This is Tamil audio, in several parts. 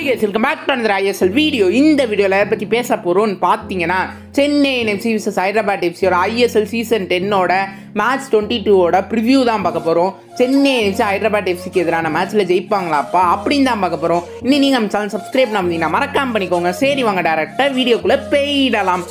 வெல்கம் பேக் டு அந்த ஐஎஸ்எல் வீடியோ இந்த வீடியோவில் எதை பற்றி பேச போகிறோம்னு பார்த்தீங்கன்னா சென்னை என்எஃப்சி விசஸ் ஹைதராபாத் எஃப்சியோட ஐஎஸ்எல் சீசன் டென்னோட மேட்ச் டுவெண்ட்டி டூவோட ப்ரிவ்யூ தான் பார்க்க போகிறோம் சென்னை என்எஃப்சி ஹைதராபாத் எஃப்சிக்கு எதிரான மேட்ச்சில் ஜெயிப்பாங்களாப்பா அப்படின்னு தான் பார்க்க போகிறோம் இன்னும் நீங்கள் நம்ம சேனல் சப்ஸ்கிரைப் பண்ணீங்கன்னா மறக்காம பண்ணிக்கோங்க சரி வாங்க டேரக்டாக வீடியோக்குள்ளே பெய்டலாம்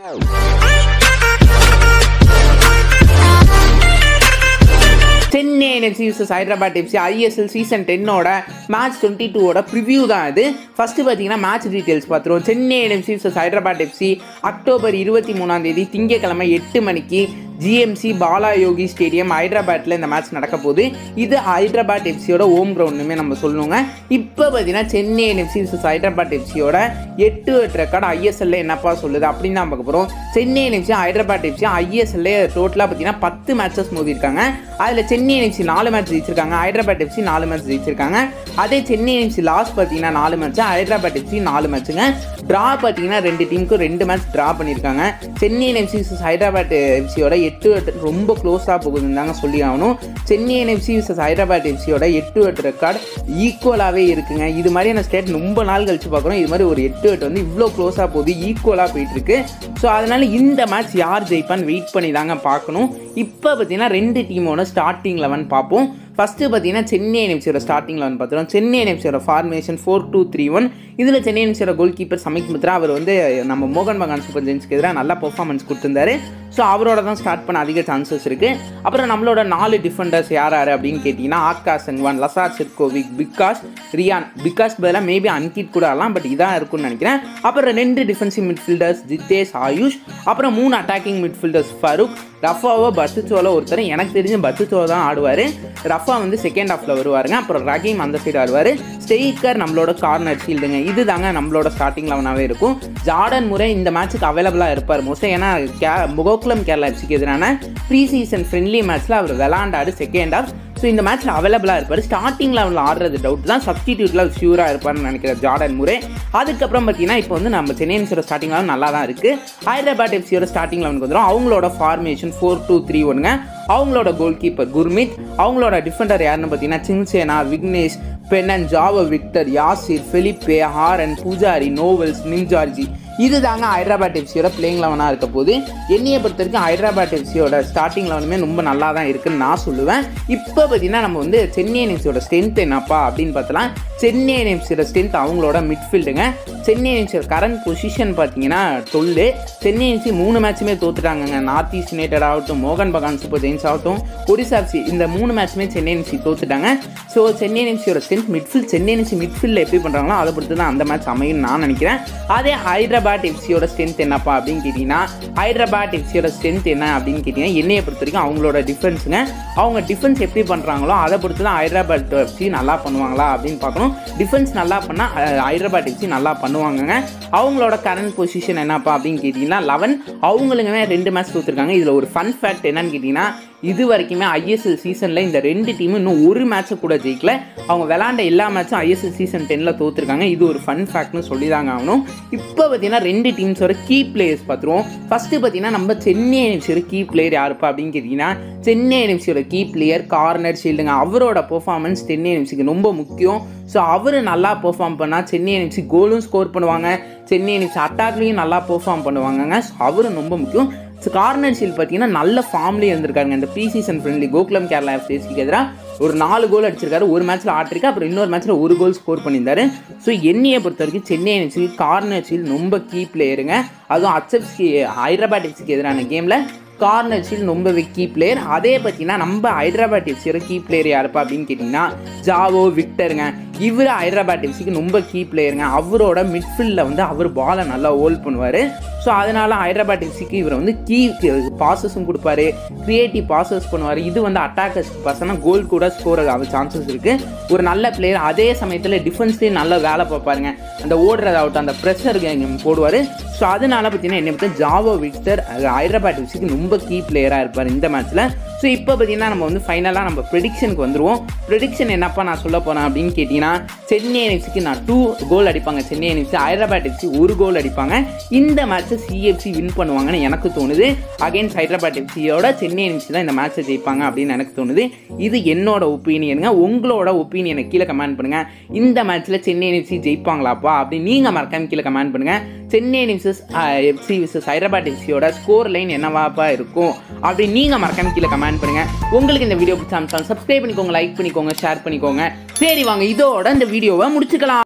Chennai NFC versus Hyderabad FC ISL season டென்னோட மேட்ச் டுவெண்ட்டி டூவோட ப்ரிவ்யூ தான் இது ஃபஸ்ட்டு பார்த்தீங்கன்னா மேட்ச் டீட்டெயில்ஸ் பார்த்துருவோம் Chennai NFC versus Hyderabad FC October இருபத்தி மூணாம் தேதி திங்கட்கிழமை எட்டு மணிக்கு ஜிஎம்சி பாலா யோகி ஸ்டேடியம் ஹைதராபாத்தில் இந்த மேட்ச் நடக்க போகுது இது ஹைதராபாத் எஃப்சியோட ஹோம் கிரவுண்டுமே நம்ம சொல்லணுங்க இப்போ பார்த்தீங்கன்னா சென்னை என்எஃப்சி விசஸ் ஹைதராபாத் எஃப்சியோட எட்டு எட்டு ரெக்கார்டு ஐஎஸ்எல்ல என்னப்பா சொல்லுது அப்படின்னு தான் பார்க்க போகிறோம் சென்னை என்எஃப்சி ஹைதராபாத் எஃப்சி ஐஎஸ்எல்ல டோட்டலாக பார்த்தீங்கன்னா பத்து மேட்சஸ் மோதிருக்காங்க அதில் சென்னை என்எஃப்சி நாலு மேட்ச் ஜெயிச்சிருக்காங்க ஹைதராபாத் எஃப்சி நாலு மேட்ச் ஜெயிச்சிருக்காங்க அதே சென்னை என்எஃப்சி லாஸ்ட் பார்த்தீங்கன்னா நாலு மேட்ச் ஹைதராபாத் எஃப்சி நாலு மேட்ச்சுங்க ட்ரா பார்த்தீங்கன்னா ரெண்டு டீமுக்கும் ரெண்டு மேட்ச் ட்ரா பண்ணியிருக்காங்க சென்னை என்எஃப்சி விசஸ் ஹைதராபாத் எஃப்சியோட எட்டு எட்டு ரொம்ப க்ளோஸாக போகுதுன்னு தாங்க சொல்லி ஆகணும் சென்னை என்எஃப்சி விசஸ் ஹைதராபாத் எஃப்சியோட எட்டு எட்டு ரெக்கார்டு ஈக்குவலாகவே இருக்குங்க இது மாதிரியான ஸ்டேட் ரொம்ப நாள் கழிச்சு பார்க்குறோம் இது மாதிரி ஒரு எட்டு எட்டு வந்து இவ்வளோ க்ளோஸாக போகுது ஈக்குவலாக போயிட்டு இருக்கு ஸோ அதனால இந்த மேட்ச் யார் ஜெயிப்பான்னு வெயிட் பண்ணி தாங்க பார்க்கணும் இப்போ பார்த்தீங்கன்னா ரெண்டு டீமோட ஸ்டார்டிங் லெவன் பார்ப்போம் ஃபஸ்ட்டு பார்த்தீங்கன்னா சென்னை என்எஃப்சியோட ஸ்டார்டிங் லெவன் பார்த்துருவோம் Chennai என்எஃப்சியோட formation four two three one இதில் சென்னை என்எஃப்சியோட கோல் கீப்பர் சமிக் மித்ரா அவர் வந்து நம்ம மோகன் பகான் சூப்பர் ஜெயின்ஸ்க்கு எதிராக நல்லா பெர்ஃபார்மன்ஸ் கொடுத்துருந்தாரு ஸோ அவரோட தான் ஸ்டார்ட் பண்ண அதிக சான்சஸ் இருக்குது அப்புறம் நம்மளோட நாலு டிஃபெண்டர்ஸ் யார் யார் அப்படின்னு கேட்டிங்கன்னா Akash Sangwan Lazar Cirkovic because Ryan because பதிலாக மேபி அன்கிட் கூட ஆகலாம் பட் இதான் இருக்கும்னு நினைக்கிறேன் அப்புறம் ரெண்டு டிஃபென்சிவ் மிட்ஃபீல்டர்ஸ் ஜித்தேஷ் ஆயுஷ் அப்புறம் மூணு அட்டாக்கிங் மிட்ஃபீல்டர்ஸ் ஃபருக் ரஃபாவோ பத்துச்சோல ஒருத்தர் எனக்கு தெரிஞ்ச பத்துச்சோ தான் ஆடுவார் ரஃபா வந்து செகண்ட் ஹாஃபில் வருவாருங்க அப்புறம் ரஹீம் அந்த சைடு ஆடுவார் ஸ்டெய்கர் நம்மளோட கார்னர் ஃபீல்டுங்க இது தாங்க நம்மளோட ஸ்டார்டிங் லெவனாகவே இருக்கும் ஜார்டன் முறை இந்த மேட்ச்சுக்கு அவைலபிளாக இருப்பார் மோஸ்ட்டாக ஏன்னா கே முகோக்குளம் கேரளா எஃப்சிக்கு எதிரான ப்ரீ சீசன் ஃப்ரெண்ட்லி மேட்ச்சில் அவர் விளாண்டாடு செகண்ட் ஹாஃப் ஸோ இந்த மேட்ச்சில் அவைலபிளாக இருப்பார் ஸ்டார்டிங் லெவலில் ஆடுறது டவுட் தான் சப்ஸ்டிடியூட்டில் ஷியூராக இருப்பார்னு நினைக்கிற ஜார்டன் முறை அதுக்கப்புறம் பார்த்தீங்கன்னா இப்போ வந்து நம்ம சென்னை எஃப்சியோட ஸ்டார்டிங் லெவன் நல்லா தான் இருக்குது ஹைதராபாத் எஃப்சியோட ஸ்டார்டிங் லெவனுக்கு வந்துடும் அவங்களோட ஃபார்மேஷன் ஃபோர் டூ த்ரீ ஒன்னுங்க அவங்களோட கோல் கீப்பர் குர்மித் அவங்களோட டிஃபெண்டர் யாருன்னு பார்த்தீங்கன்னா சிங்சேனா விக்னேஷ் பென்னன் ஜாவ விக்டர் யாசிர் ஃபெலிப்பே ஹாரன் பூஜாரி நோவல்ஸ் நிம்ஜார்ஜி இது தாங்க ஹைதராபாத் எஃப்சியோட பிளேயிங் லெவனாக இருக்க போது என்னையை பொறுத்த வரைக்கும் ஹைதராபாத் எஃப்சியோட ஸ்டார்டிங் லெவனுமே ரொம்ப நல்லா தான் இருக்குன்னு நான் சொல்லுவேன் இப்போ பார்த்தீங்கன்னா நம்ம வந்து சென்னை எஃப்சியோட ஸ்ட்ரென்த் என்னப்பா அப்படின்னு பார்த்தலாம் சென்னை எஃப்சியோட ஸ்ட்ரென்த் அவங்களோட மிட்ஃபீல்டுங்க சென்னை எஃப்சியோட கரண்ட் பொசிஷன் பார்த்தீங்கன்னா தொல்லு சென்னை எஃப்சி மூணு மேட்சுமே தோத்துட்டாங்கங்க நார்த் ஈஸ்ட் யுனைடெட் ஆகட்டும் மோகன் பகான் சூப்பர் ஜெயின்ஸ் ஆகட்டும் ஒடிசா எஃப்சி இந்த மூணு மேட்சுமே சென்னை எஃப்சி தோத்துட்டாங்க ஸோ சென்னை எஃப்சியோட ஸ்ட்ரென்த் மிட்ஃபீல்ட் சென்னை எஃப்சி மிட்ஃபீல்டில் எப்படி பண்ணுறாங்களோ அதை பொறுத்து தான் அந்த மேட்ச் அமையும் நான் நினைக்கிறேன் அதே ஹைதராபாத் எஃப்சியோட ஸ்ட்ரென்த் என்னப்பா அப்படின்னு கேட்டிங்கன்னா ஹைதராபாத் எஃப்சியோட ஸ்ட்ரென்த் என்ன அப்படின்னு கேட்டிங்கன்னா என்னையை பொறுத்த வரைக்கும் அவங்களோட டிஃபென்ஸுங்க அவங்க டிஃபென்ஸ் எப்படி பண்ணுறாங்களோ அதை பொறுத்து தான் ஹைதராபாத் எஃப்சி நல்லா பண்ணுவாங்களா அப்படின்னு பார்க்கணும் டிஃபென்ஸ் நல்லா பண்ணால் ஹைதராபாத் எஃப்சி நல்லா பண்ணுவாங்கங்க அவங்களோட கரண்ட் பொசிஷன் என்னப்பா அப்படின்னு கேட்டிங்கன்னா லெவன் அவங்களுக்குமே ரெண்டு மேட்ச் தோற்றுருக்காங்க இதில் ஒரு ஃபன் ஃபேக்ட் என்னன்னு கேட்டிங்கன்னா இது வரைக்குமே ஐஎஸ்எல் சீசனில் இந்த ரெண்டு டீமும் இன்னும் ஒரு மேட்ச்சை கூட ஜெயிக்கல அவங்க விளாண்ட எல்லா மேட்சும் ஐஎஸ்எல் சீசன் டென்னில் தோற்றுருக்காங்க இது ஒரு ஃபன் ஃபேக்ட்னு சொல்லி தாங்க ஆகணும் இப்போ பார்த்தீங்கன்னா ரெண்டு டீம்ஸோட கீ பிளேயர்ஸ் பார்த்துருவோம் ஃபஸ்ட்டு பார்த்தீங்கன்னா நம்ம சென்னை என்எஃப்சியோட கீ பிளேயர் யாருப்பா அப்படின்னு கேட்டிங்கன்னா சென்னை என்எஃப்சியோட கீ பிளேயர் கார்னர் ஷீல்டுங்க அவரோட பெர்ஃபார்மன்ஸ் சென்னை என்எஃப்சிக்கு ரொம்ப முக்கியம் ஸோ அவர் நல்லா பெர்ஃபார்ம் பண்ணால் சென்னை என்எஃப்சி கோலும் ஸ்கோர் பண்ணுவாங்க சென்னை என்எஃப்சி அட்டாக்லேயும் நல்லா பெர்ஃபார்ம் பண்ணுவாங்கங்க ஸோ அவரும் ரொம்ப முக்கியம் ஸோ கார்னர் ஷீல் பார்த்தீங்கன்னா நல்ல ஃபார்ம்லேயே இருந்திருக்காங்க இந்த pre season friendly Gokulam Kerala எஃப்சிக்கு எதிராக ஒரு நாலு கோல் அடிச்சிருக்காரு ஒரு மேட்ச்சில் ஆட்டிருக்கு அப்புறம் இன்னொரு மேட்ச்சில் ஒரு கோல் ஸ்கோர் பண்ணியிருந்தாரு ஸோ என்னையை பொறுத்த வரைக்கும் சென்னை எஃப்சி கார்னர் ஷீல் ரொம்ப கீ பிளேயருங்க அதுவும் அச்சப்ஸ்கி ஹைதராபாத் எஃப்சிக்கு எதிரான கேமில் கார்னர் ஷீல் ரொம்ப கீ பிளேயர் அதே பார்த்தீங்கன்னா நம்ம ஹைதராபாத் எஃப்சியோட கீ பிளேயர் யாருப்பா அப்படின்னு கேட்டிங்கன்னா ஜாவோ விக்டருங்க இவர் ஹைதராபாத் எஃப்சிக்கு ரொம்ப கீ பிளேயருங்க அவரோட மிட்ஃபீல்டில் வந்து அவர் பாலை நல்லா ஹோல்ட் பண்ணுவார் ஸோ அதனால் ஹைதராபாத் எஃப்சிக்கு இவர் வந்து கீ பாசஸும் கொடுப்பாரு க்ரியேட்டிவ் பாசஸ் பண்ணுவார் இது வந்து அட்டாக்கர்ஸ் பசங்க கோல் கூட ஸ்கோர் ஆக சான்சஸ் இருக்குது ஒரு நல்ல பிளேயர் அதே சமயத்தில் டிஃபென்ஸ்லேயும் நல்லா வேலை பார்ப்பாருங்க அந்த ஓடுறதாகட்டும் அந்த ப்ரெஷர் போடுவார் ஸோ அதனால பார்த்தீங்கன்னா என்ன பார்த்தா ஜாவோ விக்டர் ஹைதராபாத் எஃப்சிக்கு ரொம்ப கீ பிளேயராக இருப்பார் இந்த மேட்ச்சில் ஸோ இப்போ பார்த்தீங்கன்னா நம்ம வந்து ஃபைனலாக நம்ம ப்ரெடிக்ஷனுக்கு வந்துருவோம் ப்ரெடிக்ஷன் என்னப்பா நான் சொல்ல போகிறேன் அப்படின்னு கேட்டிங்கன்னா சென்னை என்எஃப்சிக்கு நான் டூ கோல் அடிப்பாங்க சென்னை என்எஃப்சி ஹைதராபாத் எஃப்சி ஒரு கோல் அடிப்பாங்க இந்த மேட்ச்சை சிஎஃப்சி வின் பண்ணுவாங்கன்னு எனக்கு தோணுது அகைன்ஸ்ட் ஹைதராபாத் எஃப்சியோட சென்னை என்எஃப்சி தான் இந்த மேட்ச்சை ஜெயிப்பாங்க அப்படின்னு எனக்கு தோணுது இது என்னோட ஒப்பீனியனுங்க உங்களோட ஒப்பீனியனை கீழே கமெண்ட் பண்ணுங்கள் இந்த மேட்ச்சில் சென்னை என்எஃப்சி ஜெயிப்பாங்களாப்பா அப்படின்னு நீங்கள் மறக்காம கீழே கமெண்ட் பண்ணுங்கள் Chennai versus FC versus Hyderabad எஃப்சியோட ஸ்கோர் லைன் என்னவாப்பா இருக்கும் அப்படி நீங்கள் மறக்காம கீழே கமெண்ட் பண்ணுங்கள் உங்களுக்கு இந்த வீடியோ பிடிச்சா சப்ஸ்கிரைப் பண்ணிக்கோங்க லைக் பண்ணிக்கோங்க ஷேர் பண்ணிக்கோங்க சரி வாங்க இதோட இந்த வீடியோவை முடிச்சுக்கலாம்